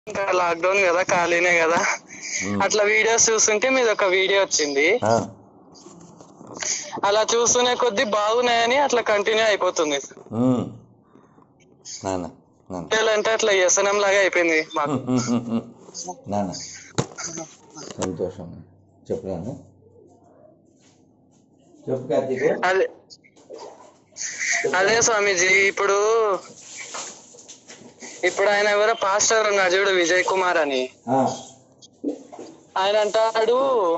ఇంకా లాక్డౌన్ కదా ఖాళీనే కదా అట్లా వీడియోస్ చూస్తుంటే మీది ఒక వీడియో వచ్చింది ఆ, అలా చూస్తూనే కొద్ది బాగున్నాయని అట్లా కంటిన్యూ అయిపోతుంది ఉమ్. నాన్న నాన్న వీడియోలు అంటే అట్లా వ్యసనం లాగా అయిపోయింది మాకు నాన్న సంతోషం చెప్పు నాన్న చెప్పు కార్తీక్ అదే అదే స్వామీజీ ఇప్పుడు ఇప్పుడు ఆయన ఎవరో పాస్టర్ ఉన్నాడు చూడు విజయ్ కుమార్ అని ఆ, ఆయన అంటాడు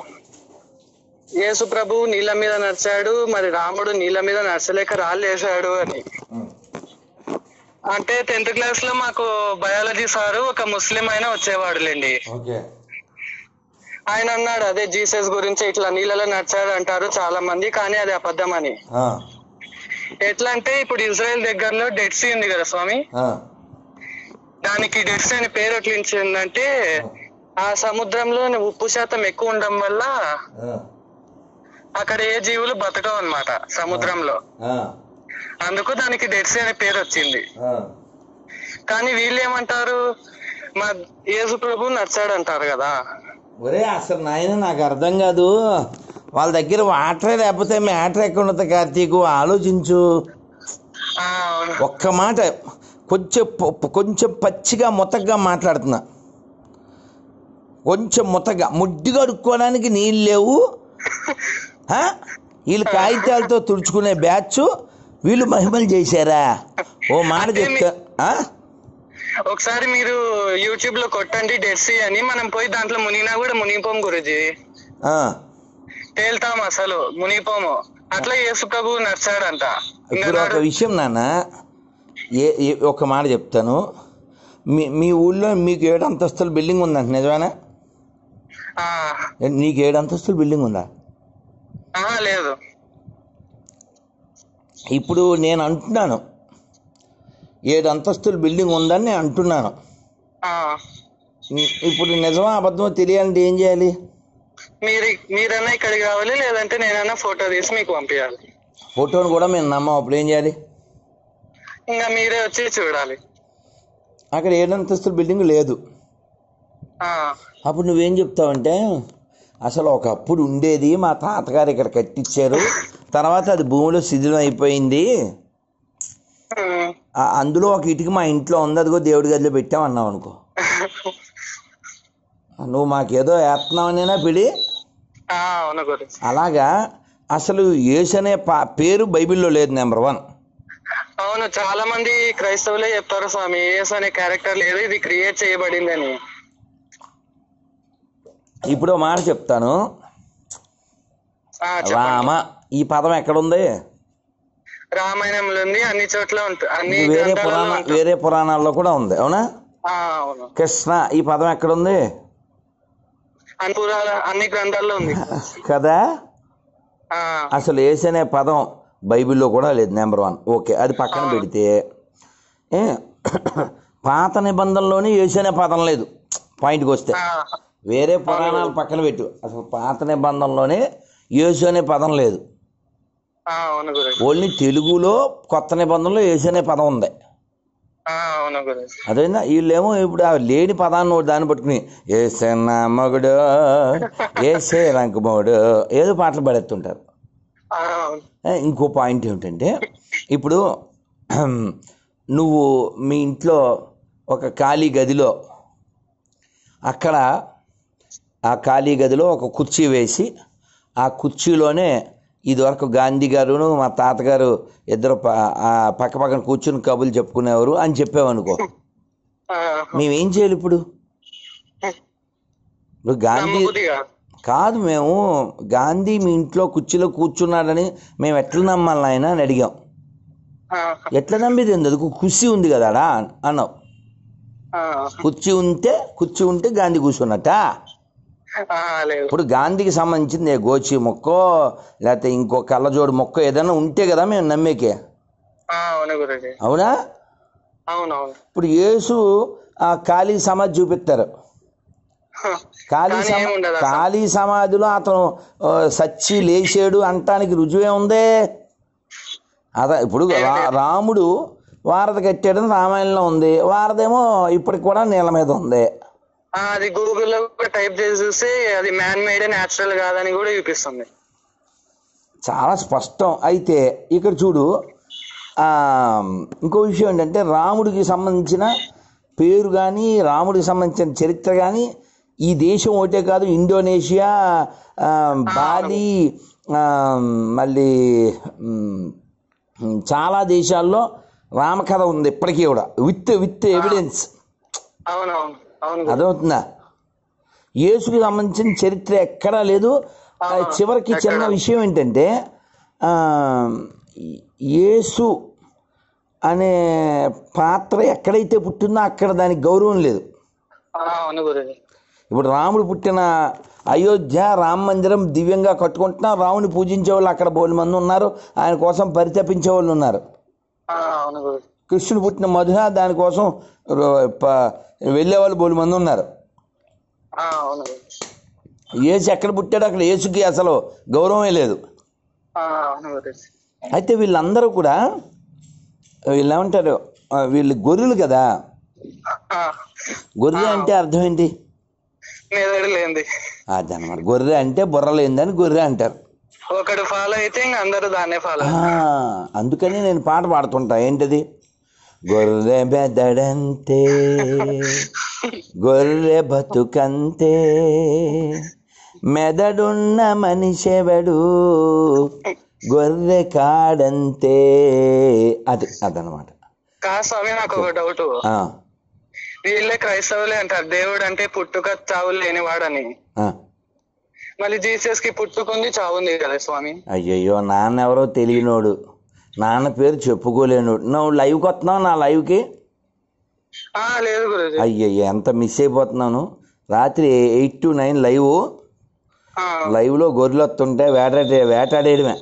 యేసు ప్రభు నీళ్ళ మీద నడిచాడు మరి రాముడు నీళ్ళ మీద నడచలేక రాళ్ళు వేసాడు అని ఉమ్, అంటే టెన్త్ క్లాస్ లో మాకు బయాలజీ సారు ఒక ముస్లిం అయినా వచ్చేవాడులేండి ఓకే ఆయన అన్నాడు అదే జీసస్ గురించి ఇట్లా నీళ్ళలో నడిచాడు అంటారు చాలా మంది కానీ అది అబద్ధం అని ఆ, ఎట్లా అంటే ఇప్పుడు ఇజ్రాయెల్ దగ్గరలో డెడ్ సీ ఉంది కదా స్వామి ఆ, దానికి డెడ్ సీ అనే పేరు ఎట్లా ఇచ్చిందంటే ఆ సముద్రంలో ఉప్పు శాతం ఎక్కువ ఉండడం వల్ల ఆ, అక్కడ ఏ జీవులు బతకవు అన్నమాట సముద్రంలో ఆ, అందుకు దానికి డెడ్ సీ అనే పేరు వచ్చింది ఆ. కానీ వీళ్ళు ఏమంటారు మా యేసు ప్రభు నడిచాడు అంటారు కదా ఒరే అసలు నాయన నాకు అర్థం కాదు వాళ్ళ దగ్గర వాటరే లేకపోతే మ్యాటర్ ఎక్కడ ఉంటుంది కార్తీకు ఆలోచించు ఆ, అవును ఒక్క మాట కొంచెం పొ- కొంచెం పచ్చిగా మొత్తగా మాట్లాడుతున్నా కొంచెం మొత్తగా ముడ్డి కడుక్కోవడానికి నీళ్ళు లేవు ఆ? వీళ్ళు కాగితాలతో తుడుచుకునే బ్యాచ్ వీళ్ళు మహిమలు చేశారా ఓ మాట చెప్తా ఆ? ఒకసారి మీరు యూట్యూబ్ లో కొట్టండి డెడ్ సీ అని మనం పోయి దాంట్లో మునిగినా కూడా మునిగిపోం గురుజీ ఆ. తేల్తాం అసలు మునిగిపోము అట్లా యేసు ప్రభు నడిచాడంట ఇంకా ఇప్పుడు ఒక నాడు- విషయం నాన్న ఏ ఏ- ఒక మాట చెప్తాను మీ మీ ఊళ్ళో మీకు ఏడు అంతస్తుల బిల్డింగ్ ఉందంట నిజమేనా ఆ, ఏ- నీకు ఏడు అంతస్తుల బిల్డింగ్ ఉందా ఆహా, లేదు ఇప్పుడు నేను అంటున్నాను ఏడు అంతస్తుల బిల్డింగ్ ఉందని నేను అంటున్నాను ఆ, ఇ- ఇప్పుడు నిజమా అబద్ధమో తెలియాలంటే ఏం చేయాలి మీరు మీరన్నా ఇక్కడికి రావాలి లేదంటే నేనన్నా ఫోటో తీసి మీకు పంపించాలి ఫోటోను కూడా మేము నమ్మం అప్పుడు ఏం చేయాలి ఇంకా మీరే వచ్చి చూడాలి అక్కడ ఏడు అంతస్తుల బిల్డింగ్ లేదు ఆ, అప్పుడు నువ్వేం చెప్తావంటే అసలు ఒకప్పుడు ఉండేది మా తాతగారు ఇక్కడ కట్టించారు తర్వాత అది భూమిలో శిథిలం అయిపోయింది ఉమ్. ఆ- అందులో ఒక ఇటుక మా ఇంట్లో ఉంది అదిగో దేవుడి గదిలో పెట్టామన్నావు అనుకో నువ్వు మాకేదో వేస్తున్నావనేనా పిడి ఆ, అవును గురు అలాగా అసలు యేసు అనే పా- పేరు బైబిల్లో లేదు నెంబర్ వన్ అవును చాలా మంది క్రైస్తవులే చెప్తారు స్వామి యేసు అనే క్యారెక్టర్ లేదు ఇది క్రియేట్ చేయబడిందని ఇప్పుడు ఓ మాట చెప్తాను ఆ, చెప్పండి. రామ ఈ పదం ఎక్కడుంది రామాయణంలో ఉంది అన్ని చోట్ల ఉంటుంది అన్ని ఇది వేరే గ్రంథాలలో పురాణ ఉంటుంది. వేరే పురాణాల్లో కూడా ఉంది అవునా ఆ, అవును కృష్ణ ఈ పదం ఎక్కడుంది అన్ని పురాణ అన్ని గ్రంథాల్లో ఉంది కదా ఆ, అసలు యేసు అనే పదం బైబిల్లో కూడా లేదు నెంబర్ వన్ ఓకే అది పక్కన పెడితే ఏ పాత నిబంధనలోనే యేసు అనే పదం లేదు పాయింట్కి వస్తే ఆ, వేరే పురాణాలు పక్కన పెట్టు అసలు పాత నిబంధనలోనే యేసు అనే పదం లేదు ఆ, అవును గురు ఓన్లీ తెలుగులో కొత్త నిబంధనలో యేసు అనే పదం ఉంది ఆ, అవును గురు అదేనా వీళ్ళేమో ఇప్పుడు ఆ లేని పదాన్ని ఒకటి దాన్ని పట్టుకుని ఏసే నా మగుడు ఏసే రంకమోడు ఏదో పాటలు పడేస్తుంటారు ఆ, అవును ఏ, ఇంకో పాయింట్ ఏమిటంటే ఇప్పుడు నువ్వు మీ ఇంట్లో ఒక ఖాళీ గదిలో అక్కడ ఆ ఖాళీ గదిలో ఒక కుర్చీ వేసి ఆ కుర్చీలోనే ఇదివరకు గాంధీ గారును మా తాతగారు ఇద్దరు ప- ఆ పక్క పక్కన కూర్చుని కబుర్లు చెప్పుకునేవారు అని చెప్పావనుకో ఆ, మేమేం చేయాలి ఇప్పుడు ఇప్పుడు గాంధీ నమ్మబుద్ధిగా కాదు మేము గాంధీ మీ ఇంట్లో కుర్చీలో కూర్చున్నాడని మేము ఎట్లా నమ్మాలి ఆయన అని అడిగాం ఆ, ఎట్లా నమ్మేది ఎందుకు కుర్చీ ఉంది కదాడా అన్నావు ఆ, కుర్చీ ఉంటే కుర్చీ ఉంటే గాంధీ కూర్చున్నట్ట ఆ, లేదు ఇప్పుడు గాంధీకి సంబంధించింది ఏ గోచి మొక్కో లేకపోతే ఇంకో కళ్ళజోడు మొక్క ఏదైనా ఉంటే కదా మేము నమ్మేకే ఆ, అవును గురుజీ అవునా అవును అవును ఇప్పుడు యేసు ఆ ఖాళీ సమాధి చూపిస్తారు ఖాళీ కానీ సమా ఏముండదు అసలు. ఖాళీ సమాధిలో అతను ఆ, సచ్చి లేచాడు అంటానికి రుజువే ఉందే అదే ఇప్పుడు రా- రాముడు వారధి కట్టాడని రామాయణంలో ఉంది వారధేమో ఇప్పటికి కూడా నీళ్ళ మీద ఉంది ఆ, అది గూగుల్లో కూడా టైప్ చేసి చూస్తే అది మ్యాన్ మేడ్ న్యాచురల్ కాదని కూడా చూపిస్తుంది చాలా స్పష్టం అయితే ఇక్కడ చూడు ఆ, ఇంకో విషయం ఏంటంటే రాముడికి సంబంధించిన పేరు కానీ రాముడికి సంబంధించిన చరిత్ర కానీ ఈ దేశం ఒకటే కాదు ఇండోనేషియా ఆ, బాలి ఆ, మళ్ళీ ఉమ్, చాలా దేశాల్లో రామకథ ఉంది ఇప్పటికీ కూడా విత్ విత్ ఎవిడెన్స్ అవునవును అవును గురు. అదవుతుందా యేసుకి సంబంధించిన చరిత్ర ఎక్కడా లేదు ఆ, చివరికి చిన్న విషయం ఏంటంటే ఆ, యేసు అనే పాత్ర ఎక్కడైతే పుట్టిందో అక్కడ దానికి గౌరవం లేదు ఆ, అవును గురుజీ ఇప్పుడు రాముడు పుట్టిన అయోధ్య రామ మందిరం దివ్యంగా కట్టుకుంటున్నా రాముని పూజించే వాళ్ళు అక్కడ బోలు మంది ఉన్నారు ఆయన కోసం పరితపించే వాళ్ళు ఉన్నారు ఆ, అవును గురుజీ కృష్ణుడు పుట్టిన మధుర దానికోసం రో- ప- వెళ్ళే వాళ్ళు బోలు మంది ఉన్నారు ఆ, అవును గురుజీ యేసు ఎక్కడ పుట్టాడో అక్కడ యేసుకి అసలు గౌరవమే లేదు ఆ, అవును గురుజీ అయితే వీళ్ళందరూ కూడా వీళ్ళు ఏమంటారు ఆ, వీళ్ళు గొర్రెలు కదా ఆ, గొర్రె అంటే అర్థం ఏంటి మెదడు లేనిది అదనమాట గొర్రె అంటే బుర్రలేందని గొర్రె అంటారు ఒకడు ఫాలో అయితే ఇంక అందరూ దాన్నే ఫాలో ఆ, అందుకని నేను పాట పాడుతుంటా ఏంటది గొర్రె బెదడంతే గొర్రె బతుకంతే మెదడున్న మనిషెవడు గొర్రె కాడంతే అది అదనమాట కా స్వామి నాకు ఒక డౌట్ ఆ, వీళ్ళే క్రైస్తవులే అంటారు దేవుడు అంటే పుట్టుక చావు లేనివాడని ఆ. మళ్ళీ జీసస్ కి పుట్టుకుంది చావుంది కదా స్వామి అయ్యయ్యో నాన్న ఎవరో తెలియనోడు నాన్న పేరు చెప్పుకోలేనోడు నువ్వు లైవ్కి వస్తున్నావు నా లైవ్కి ఆ లేదు గురుజీ అయ్యయ్యో ఎంత మిస్ అయిపోతున్నాను రాత్రి ఎయిట్ టు నైన్ లైవ్ ఆ, లైవ్లో గొర్రెలు వస్తుంటే వేటాడే వేటాడేయడమే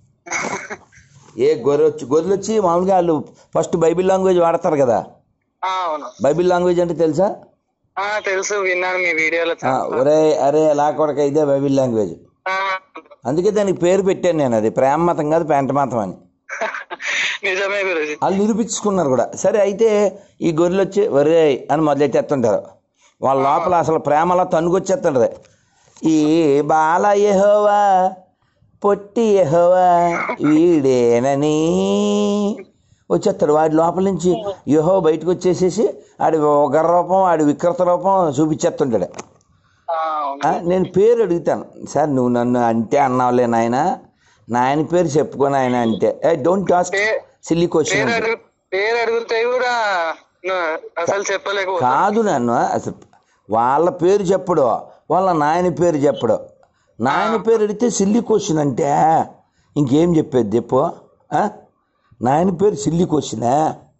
ఏ గొర్రె వచ్చి గొర్రెలు వచ్చి మామూలుగా వాళ్ళు ఫస్ట్ బైబిల్ లాంగ్వేజ్ వాడతారు కదా ఆ, అవును బైబిల్ లాంగ్వేజ్ అంటే తెలుసా ఆ తెలుసు విన్నాను మీ వీడియోలో ఆ, ఒరే అరే ఎలా కొడక ఇదే బైబిల్ లాంగ్వేజ్ ఆ, అందుకే దానికి పేరు పెట్టాను నేను అది ప్రేమ మతం కాదు పెంట మతం అని నిజమే గురుజీ వాళ్ళు నిరూపించుకున్నారు కూడా సరే అయితే ఈ గొర్రెలు వచ్చి ఒరే అని మొదలెట్టేస్తుంటారు వాళ్ళ లోపల అసలు ప్రేమలా తనుకొచ్చేస్తుంటది ఈ బాల యెహోవా పొట్టి యెహోవా వీడేనని వచ్చేస్తాడు వాడి లోపల నుంచి యహో బయటకు వచ్చేసేసి ఆడి ఒక రూపం ఆడి వికృత రూపం చూపించేస్తుంటాడు ఆ, అవును. ఆ, నేను పేరు అడుగుతాను సార్ నువ్వు నన్ను అంటే అన్నావులే నాయన నాయన పేరు చెప్పుకొని ఆయన అంటే ఏ డోంట్ టాస్క్ పే- సిల్లీ పేరు క్వశ్చన్ అడుగు పేరు అడిగితే కూడా ను- అసలు చెప్పలేకపోతే కాదు నన్ను అసలు వాళ్ళ పేరు చెప్పడు వాళ్ళ నాయన పేరు చెప్పడు నాయన పేరు అడిగితే సిల్లి క్వశ్చన్ అంటే ఇంకేం చెప్పేది చెప్పు ఆ? నాయన పేరు సిల్లి క్వశ్చనా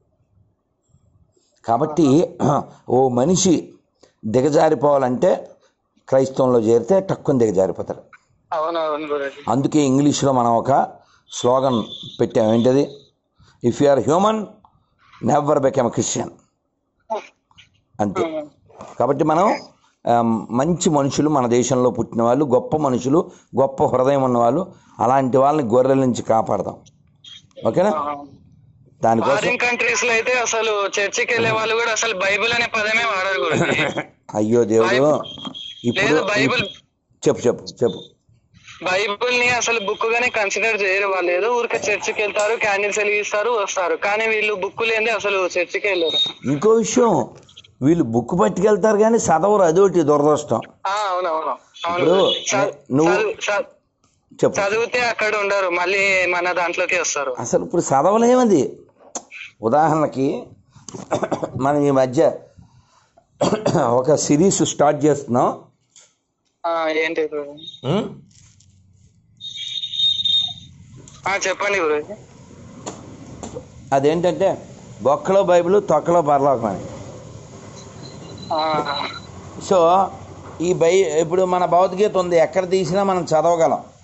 కాబట్టి ఓ మనిషి దిగజారిపోవాలంటే క్రైస్తవంలో చేరితే టక్కుని దిగజారిపోతారు అవును అవును గురుజీ అందుకే ఇంగ్లీష్లో మనం ఒక స్లోగన్ పెట్టాం ఏంటది if you are human never become Christian అంతే కాబట్టి మనం ఆ, మంచి మనుషులు మన దేశంలో పుట్టిన వాళ్ళు గొప్ప మనుషులు గొప్ప హృదయం ఉన్నవాళ్ళు అలాంటి వాళ్ళని గొర్రెల నుంచి కాపాడదాం ఓకేనా దానికోసం ఫారిన్ కంట్రీస్ లో అయితే అసలు చర్చికి వెళ్ళే వాళ్ళు కూడా అసలు బైబిల్ అనే పదమే వాడరు గురుజీ అయ్యో దేవుడు ఇప్పుడు లేదు బైబిల్ చెప్పు చెప్పు చెప్పు బైబిల్ ని అసలు బుక్ గానే కన్సిడర్ చేయరు వాళ్ళు ఏదో ఊరికే చర్చికి వెళ్తారు క్యాండిల్స్ వెలిగిస్తారు వస్తారు కానీ వీళ్ళు బుక్ లేని అసలు చర్చికి వెళ్ళరు ఇంకో విషయం వీళ్ళు బుక్ పట్టుకెళ్తారు కానీ చదవరు అదొకటి దురదృష్టం ఆ, అవునవును అవును ఇప్పుడు గురూజీ. చ- నువ్వు- చదువు- చ- చెప్పు చదివితే అక్కడ ఉండరు మళ్ళీ మన దాంట్లోకి వస్తారు అసలు ఇప్పుడు చదవలేమది ఉదాహరణకి మనం ఈ మధ్య ఒక సిరీస్ స్టార్ట్ చేస్తున్నాం ఆ, ఏంటి గురూజీ? ఉం? ఆ చెప్పండి గురూజీ అదేంటంటే బొక్కలో బైబిల్ తొక్కలో పరలోకం అని ఆ, సో ఈ బై ఇప్పుడు మన భౌతికత ఉంది ఎక్కడ తీసినా మనం చదవగలం